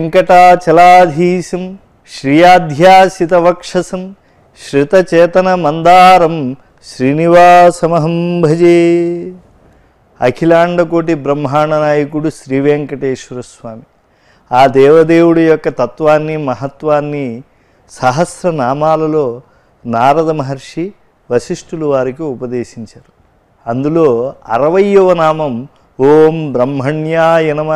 వెంకటాచలాధీశం శ్రియాధ్యాసితవక్షసం శ్రుతచేతన మందారం శ్రీనివాసమహం భజే అఖిలాండకోటి బ్రహ్మాండ నాయకుడు శ్రీ వెంకటేశ్వర స్వామి ఆ దేవదేవుడి యొక్క తత్వాన్ని మహత్వాన్ని సహస్రనామాలలో నారద మహర్షి వశిష్ఠులు వారికి ఉపదేశించారు అందులో అరవయవ నామం ఓం బ్రహ్మణ్యాయ నమ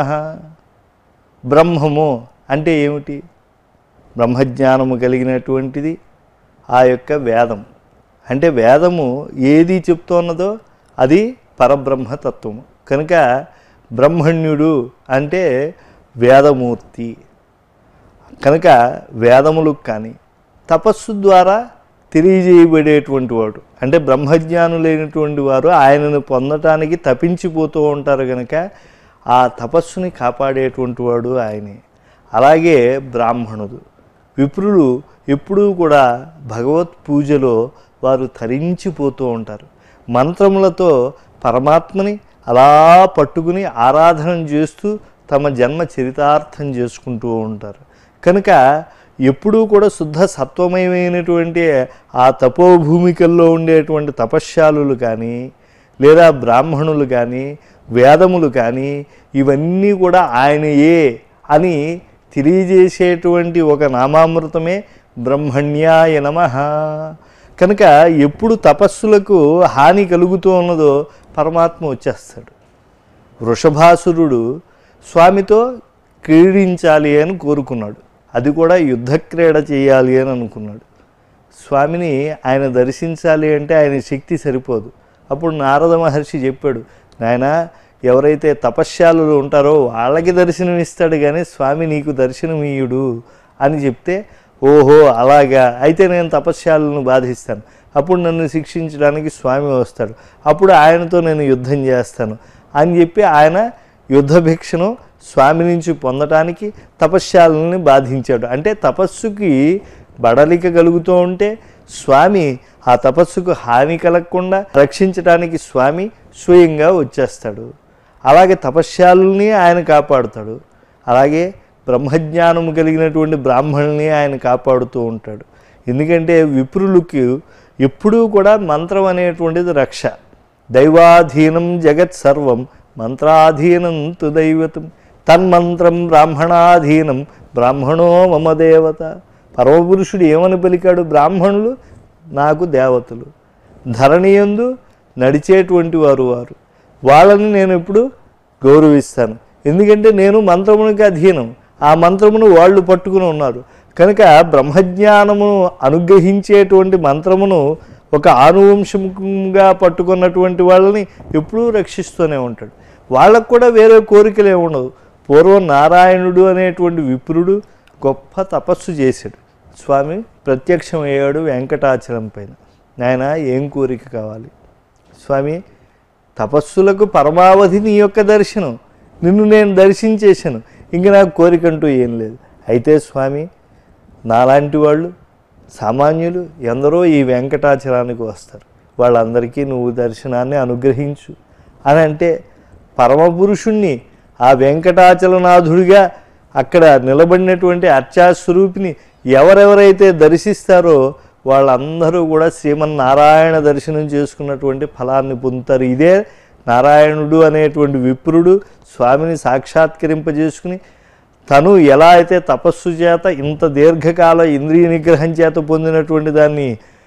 బ్రహ్మము అంటే ఏమిటి బ్రహ్మజ్ఞానము కలిగినటువంటిది ఆ యొక్క వేదం అంటే వేదము ఏది చెప్తున్నదో అది పరబ్రహ్మతత్వము కనుక బ్రహ్మణ్యుడు అంటే వేదమూర్తి కనుక వేదములు కానీ తపస్సు ద్వారా తెలియజేయబడేటువంటి వాడు అంటే బ్రహ్మజ్ఞానులైనటువంటి వారు ఆయనను పొందటానికి తపించిపోతూ ఉంటారు కనుక ఆ తపస్సుని కాపాడేటువంటి వాడు ఆయనే అలాగే బ్రాహ్మణుడు విప్రులు ఎప్పుడూ కూడా భగవత్ పూజలో వారు తరించిపోతూ ఉంటారు మంత్రములతో పరమాత్మని అలా పట్టుకుని ఆరాధన చేస్తూ తమ జన్మ చరితార్థం చేసుకుంటూ ఉంటారు కనుక ఎప్పుడూ కూడా శుద్ధ సత్వమయమైనటువంటి ఆ తపోభూమికల్లో ఉండేటువంటి తపశ్శాలులు కానీ లేదా బ్రాహ్మణులు కానీ వేదములు కానీ ఇవన్నీ కూడా ఆయనయే అని తెలియజేసేటువంటి ఒక నామామృతమే బ్రహ్మణ్యాయ నమ కనుక ఎప్పుడు తపస్సులకు హాని కలుగుతూ ఉన్నదో పరమాత్మ వచ్చేస్తాడు వృషభాసురుడు స్వామితో క్రీడించాలి అని కోరుకున్నాడు అది కూడా యుద్ధక్రీడ చేయాలి అని అనుకున్నాడు స్వామిని ఆయన దర్శించాలి అంటే ఆయన శక్తి సరిపోదు అప్పుడు నారద మహర్షి చెప్పాడు నాయన ఎవరైతే తపశ్శాలులు ఉంటారో వాళ్ళకి దర్శనం ఇస్తాడు కానీ స్వామి నీకు దర్శనం ఇయ్యుడు అని చెప్తే ఓహో అలాగా అయితే నేను తపశ్శాలను బాధిస్తాను అప్పుడు నన్ను శిక్షించడానికి స్వామి వస్తాడు అప్పుడు ఆయనతో నేను యుద్ధం చేస్తాను అని చెప్పి ఆయన యుద్ధ భిక్షను స్వామి నుంచి పొందటానికి తపశ్శాలని బాధించాడు అంటే తపస్సుకి బడలిక కలుగుతూ ఉంటే స్వామి ఆ తపస్సుకు హాని కలగకుండా రక్షించడానికి స్వామి స్వయంగా వచ్చేస్తాడు అలాగే తపశ్శాలని ఆయన కాపాడుతాడు అలాగే బ్రహ్మజ్ఞానము కలిగినటువంటి బ్రాహ్మణుల్ని ఆయన కాపాడుతూ ఉంటాడు ఎందుకంటే విప్రులకు ఎప్పుడూ కూడా మంత్రం అనేటువంటిది రక్ష దైవాధీనం జగత్ సర్వం మంత్రాధీనం తు దైవతం తన్మంత్రం బ్రాహ్మణాధీనం బ్రాహ్మణో మమ దేవత పరమపురుషుడు ఏమని పలికాడు బ్రాహ్మణులు నాకు దేవతలు ధరణియందు నడిచేటువంటి వారు వారు వాళ్ళని నేను ఇప్పుడు గౌరవిస్తాను ఎందుకంటే నేను మంత్రమునికి అధీనం ఆ మంత్రమును వాళ్ళు పట్టుకుని ఉన్నారు కనుక బ్రహ్మజ్ఞానమును అనుగ్రహించేటువంటి మంత్రమును ఒక ఆనువంశముగా పట్టుకున్నటువంటి వాళ్ళని ఎప్పుడూ రక్షిస్తూనే ఉంటాడు వాళ్ళకు కూడా వేరే కోరికలే ఉండవు పూర్వం నారాయణుడు అనేటువంటి విప్రుడు గొప్ప తపస్సు చేశాడు స్వామి ప్రత్యక్షమయ్యాడు వెంకటాచలం పైన నాయన ఏం కోరిక కావాలి స్వామి తపస్సులకు పరమావధి నీ యొక్క దర్శనం నిన్ను నేను దర్శించేశాను ఇంక నాకు కోరికంటూ ఏం లేదు అయితే స్వామి నాలాంటి వాళ్ళు సామాన్యులు ఎందరో ఈ వెంకటాచలానికి వస్తారు వాళ్ళందరికీ నువ్వు దర్శనాన్ని అనుగ్రహించు అని అంటే పరమపురుషుణ్ణి ఆ వెంకటాచలనాథుడిగా అక్కడ నిలబడినటువంటి అర్చాస్వరూపిని ఎవరెవరైతే దర్శిస్తారో వాళ్ళందరూ కూడా శ్రీమన్నారాయణ దర్శనం చేసుకున్నటువంటి ఫలాన్ని పొందుతారు ఇదే నారాయణుడు అనేటువంటి విప్రుడు స్వామిని సాక్షాత్కరింపజేసుకుని తను ఎలా అయితే తపస్సు చేత ఇంత దీర్ఘకాల ఇంద్రియ నిగ్రహం చేత పొందినటువంటి దాన్ని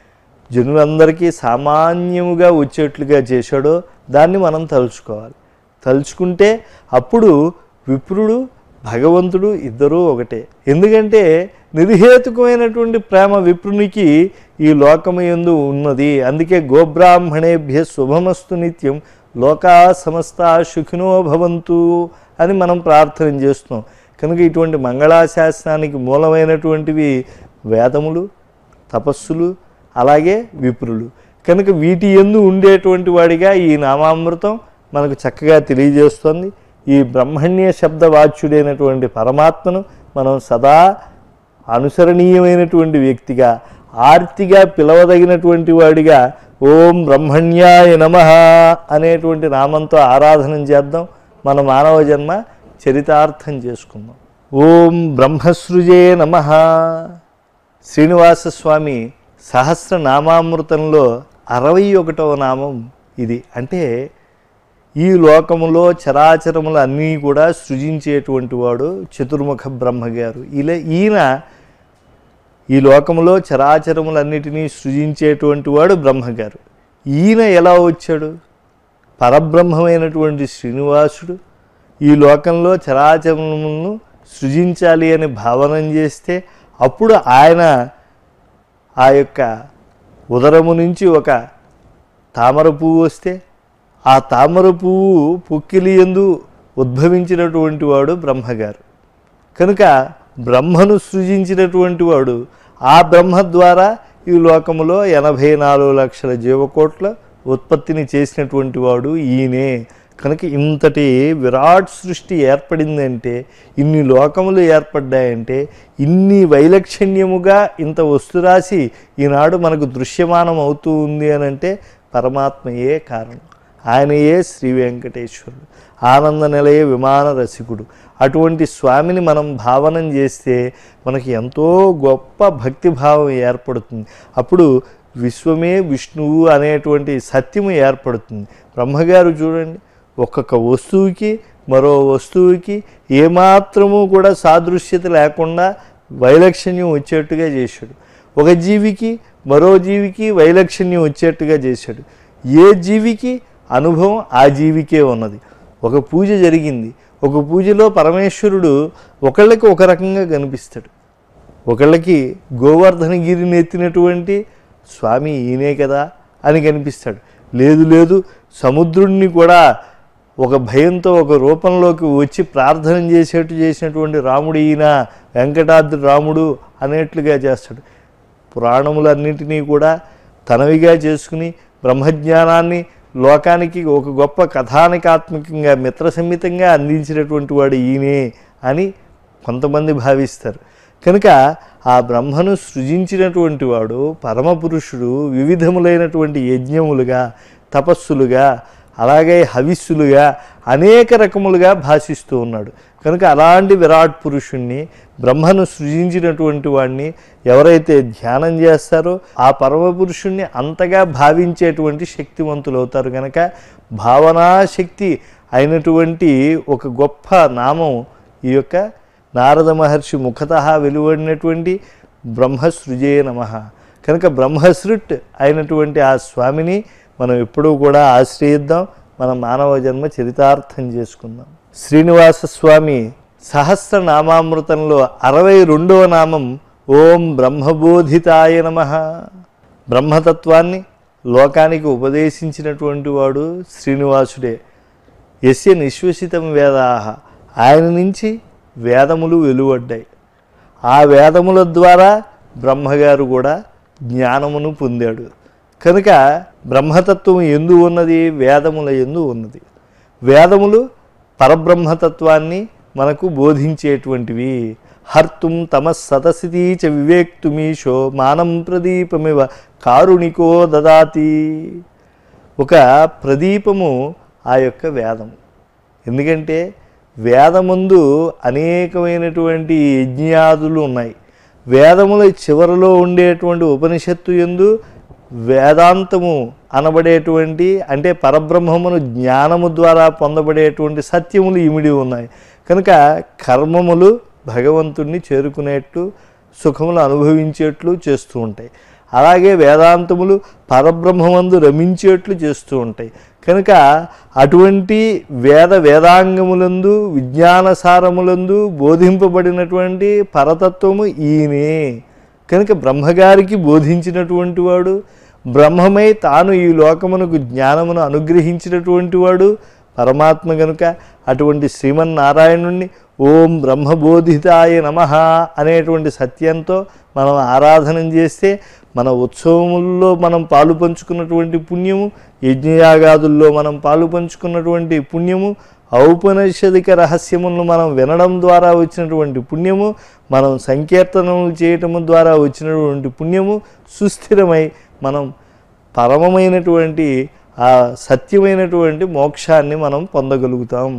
జనులందరికీ సామాన్యముగా వచ్చేట్లుగా చేశాడో దాన్ని మనం తలుచుకోవాలి తలుచుకుంటే అప్పుడు విప్రుడు భగవంతుడు ఇద్దరూ ఒకటే ఎందుకంటే నిర్హేతుకమైనటువంటి ప్రేమ విప్రునికి ఈ లోకము యందు ఉన్నది అందుకే గోబ్రాహ్మణేభ్య శుభమస్తు నిత్యం లోకా సమస్త సుఖినో భవంతు అని మనం ప్రార్థన చేస్తున్నాం కనుక ఇటువంటి మంగళాశాసనానికి మూలమైనటువంటివి వేదములు తపస్సులు అలాగే విప్రులు కనుక వీటి ఎందు ఉండేటువంటి వాడిగా ఈ నామామృతం మనకు చక్కగా తెలియజేస్తుంది ఈ బ్రహ్మణ్య శబ్దవాచ్యుడైనటువంటి పరమాత్మను మనం సదా అనుసరణీయమైనటువంటి వ్యక్తిగా ఆర్తిగా పిలవదగినటువంటి వాడిగా ఓం బ్రహ్మణ్యాయ నమ అనేటువంటి నామంతో ఆరాధన చేద్దాం మన మానవ జన్మ చరితార్థం చేసుకుందాం ఓం బ్రహ్మసృజే నమ శ్రీనివాస స్వామి సహస్రనామామృతంలో అరవై ఒకటవ నామం ఇది అంటే ఈ లోకములో చరాచరములు అన్నీ కూడా సృజించేటువంటి వాడు చతుర్ముఖ బ్రహ్మగారు ఇలా ఈయన ఈ లోకములో చరాచరములన్నిటినీ సృజించేటువంటి వాడు బ్రహ్మగారు ఈయన ఎలా వచ్చాడు పరబ్రహ్మమైనటువంటి శ్రీనివాసుడు ఈ లోకంలో చరాచరములను సృజించాలి అని భావనం చేస్తే అప్పుడు ఆయన ఆ యొక్క ఉదరము నుంచి ఒక తామర పువ్వు వస్తే ఆ తామర పువ్వు పొక్కిలి ఎందు ఉద్భవించినటువంటి వాడు బ్రహ్మగారు కనుక బ్రహ్మను సృజించినటువంటి వాడు ఆ బ్రహ్మ ద్వారా ఈ లోకములో ఎనభై నాలుగు లక్షల జీవకోట్ల ఉత్పత్తిని చేసినటువంటి వాడు ఈయనే కనుక ఇంతటి విరాట్ సృష్టి ఏర్పడిందంటే ఇన్ని లోకములు ఏర్పడ్డాయంటే ఇన్ని వైలక్షణ్యముగా ఇంత వస్తురాశి ఈనాడు మనకు దృశ్యమానం అవుతూ ఉంది అని అంటే పరమాత్మయే కారణం ఆయనయే శ్రీ వెంకటేశ్వరుడు ఆనంద నిలయ విమాన రసికుడు అటువంటి స్వామిని మనం భావనం చేస్తే మనకి ఎంతో గొప్ప భక్తిభావం ఏర్పడుతుంది అప్పుడు విశ్వమే విష్ణువు అనేటువంటి సత్యము ఏర్పడుతుంది బ్రహ్మగారు చూడండి ఒక్కొక్క వస్తువుకి మరో వస్తువుకి ఏమాత్రము కూడా సాదృశ్యత లేకుండా వైలక్షణ్యం వచ్చేట్టుగా చేశాడు ఒక జీవికి మరో జీవికి వైలక్షణ్యం వచ్చేట్టుగా చేశాడు ఏ జీవికి అనుభవం ఆ జీవికే ఉన్నది ఒక పూజ జరిగింది ఒక పూజలో పరమేశ్వరుడు ఒకళ్ళకి ఒక రకంగా కనిపిస్తాడు ఒకళ్ళకి గోవర్ధనగిరిని ఎత్తినటువంటి స్వామి ఈయనే కదా అని కనిపిస్తాడు లేదు లేదు సముద్రుడిని కూడా ఒక భయంతో ఒక రూపంలోకి వచ్చి ప్రార్థన చేసేట్టు చేసినటువంటి రాముడు ఈయన వెంకటాద్రి రాముడు అనేట్లుగా చేస్తాడు పురాణములన్నింటినీ కూడా తనవిగా చేసుకుని బ్రహ్మజ్ఞానాన్ని లోకానికి ఒక గొప్ప కథానికాత్మకంగా మిత్రసమ్మితంగా అందించినటువంటి వాడు ఈయనే అని కొంతమంది భావిస్తారు కనుక ఆ బ్రహ్మను సృజించినటువంటి వాడు పరమపురుషుడు వివిధములైనటువంటి యజ్ఞములుగా తపస్సులుగా అలాగే హవిస్సులుగా అనేక రకములుగా భాషిస్తూ ఉన్నాడు కనుక అలాంటి విరాట్ పురుషుణ్ణి బ్రహ్మను సృజించినటువంటి వాడిని ఎవరైతే ధ్యానం చేస్తారో ఆ పరమపురుషుణ్ణి అంతగా భావించేటువంటి శక్తివంతులు అవుతారు కనుక భావనాశక్తి అయినటువంటి ఒక గొప్ప నామం ఈ యొక్క నారద మహర్షి ముఖత వెలువడినటువంటి బ్రహ్మసృజే నమ కనుక బ్రహ్మసృట్ అయినటువంటి ఆ స్వామిని మనం ఎప్పుడూ కూడా ఆశ్రయిద్దాం మన మానవ జన్మ చరితార్థం చేసుకుందాం శ్రీనివాస స్వామి సహస్రనామామృతంలో అరవై రెండవ నామం ఓం బ్రహ్మబోధితాయ నమ బ్రహ్మతత్వాన్ని లోకానికి ఉపదేశించినటువంటి వాడు శ్రీనివాసుడే యస్య నిశ్వసితం వేదాహ ఆయన నుంచి వేదములు వెలువడ్డాయి ఆ వేదముల ద్వారా బ్రహ్మగారు కూడా జ్ఞానమును పొందాడు కనుక బ్రహ్మతత్వం ఎందు ఉన్నది వేదముల ఎందు ఉన్నది వేదములు పరబ్రహ్మతత్వాన్ని మనకు బోధించేటువంటివి హర్తుం తమ సతసితి చ వివేక్తుమీశో మానం ప్రదీపమివ కారుణికో దదాతి ఒక ప్రదీపము ఆ యొక్క వేదము ఎందుకంటే వేదముందు అనేకమైనటువంటి యజ్ఞాదులు ఉన్నాయి వేదముల చివరలో ఉండేటువంటి ఉపనిషత్తు ఎందు వేదాంతము అనబడేటువంటి అంటే పరబ్రహ్మమును జ్ఞానము ద్వారా పొందబడేటువంటి సత్యములు ఇమిడి ఉన్నాయి కనుక కర్మములు భగవంతుణ్ణి చేరుకునేట్లు సుఖములు అనుభవించేట్లు చేస్తూ ఉంటాయి అలాగే వేదాంతములు పరబ్రహ్మమందు రమించేట్లు చేస్తూ ఉంటాయి కనుక అటువంటి వేద వేదాంగములందు విజ్ఞానసారములందు బోధింపబడినటువంటి పరతత్వము ఈయనే కనుక బ్రహ్మగారికి బోధించినటువంటి వాడు బ్రహ్మమై తాను ఈ లోకమునకు జ్ఞానమును అనుగ్రహించినటువంటి వాడు పరమాత్మ గనుక అటువంటి శ్రీమన్నారాయణుణ్ణి ఓం బ్రహ్మబోధితాయ నమ అనేటువంటి సత్యంతో మనం ఆరాధన చేస్తే మన ఉత్సవముల్లో మనం పాలు పంచుకున్నటువంటి పుణ్యము యజ్ఞయాగాదుల్లో మనం పాలు పంచుకున్నటువంటి పుణ్యము ఔపనిషదిక రహస్యములను మనం వినడం ద్వారా వచ్చినటువంటి పుణ్యము మనం సంకీర్తనలు చేయటము ద్వారా వచ్చినటువంటి పుణ్యము సుస్థిరమై మనం పరమమైనటువంటి ఆ సత్యమైనటువంటి మోక్షాన్ని మనం పొందగలుగుతాం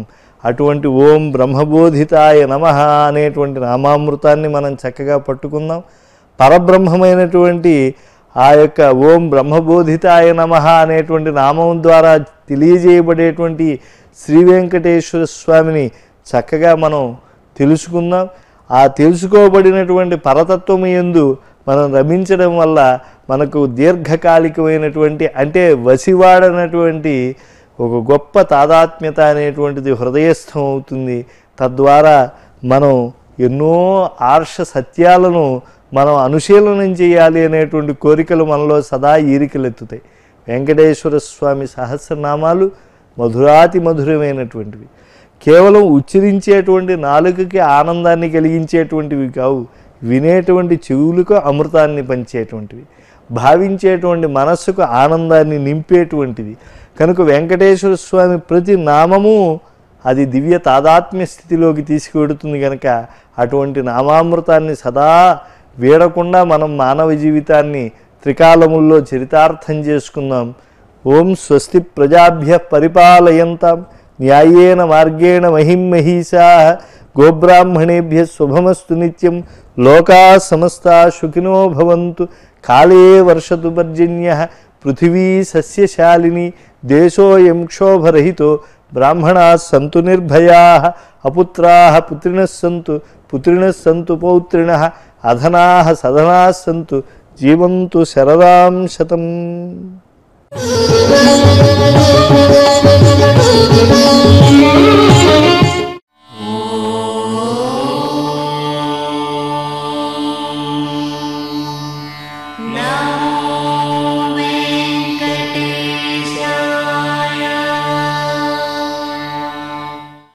అటువంటి ఓం బ్రహ్మబోధితాయ నమ అనేటువంటి నామామృతాన్ని మనం చక్కగా పట్టుకుందాం పరబ్రహ్మమైనటువంటి ఆ యొక్క ఓం బ్రహ్మబోధితాయ నమ అనేటువంటి నామం ద్వారా తెలియజేయబడేటువంటి శ్రీ వెంకటేశ్వర స్వామిని చక్కగా మనం తెలుసుకుందాం ఆ తెలుసుకోబడినటువంటి పరతత్వము ఎందు మనం రమించడం వల్ల మనకు దీర్ఘకాలికమైనటువంటి అంటే వసివాడనటువంటి ఒక గొప్ప తాదాత్మ్యత అనేటువంటిది హృదయస్థం అవుతుంది తద్వారా మనం ఎన్నో ఆర్ష సత్యాలను మనం అనుశీలనం చేయాలి అనేటువంటి కోరికలు మనలో సదా ఈరికలెత్తుతాయి వెంకటేశ్వర స్వామి సహస్రనామాలు మధురాతి మధురమైనటువంటివి కేవలం ఉచ్చరించేటువంటి నాలుకకి ఆనందాన్ని కలిగించేటువంటివి కావు వినేటువంటి చెవులకు అమృతాన్ని పంచేటువంటివి భావించేటువంటి మనస్సుకు ఆనందాన్ని నింపేటువంటిది కనుక వెంకటేశ్వర స్వామి ప్రతి నామము అది దివ్య తాదాత్మ్య స్థితిలోకి తీసుకువెడుతుంది కనుక అటువంటి నామామృతాన్ని సదా వీడకుండా మనం మానవ జీవితాన్ని త్రికాలముల్లో చరితార్థం చేసుకుందాం ఓం స్వస్తి ప్రజాభ్య పరిపాలయంతాం న్యాయేన మార్గేణ మహిమహీషా గోబ్రాహ్మణేభ్య శుభమస్తు నిత్యం లోకా సమస్తా సుఖినో భవంతు కాళే వర్షతు పర్జన్య పృథివీ సస్యశాలిని దేశోయం క్షోభరహితో బ్రాహ్మణా సంతు నిర్భయా అపుత్రా పుత్రిణ సంతు పుత్రిణ సంతు పౌత్రిణ అధనా సధనా సంతు జీవంతు శరదాం శతం Thank you.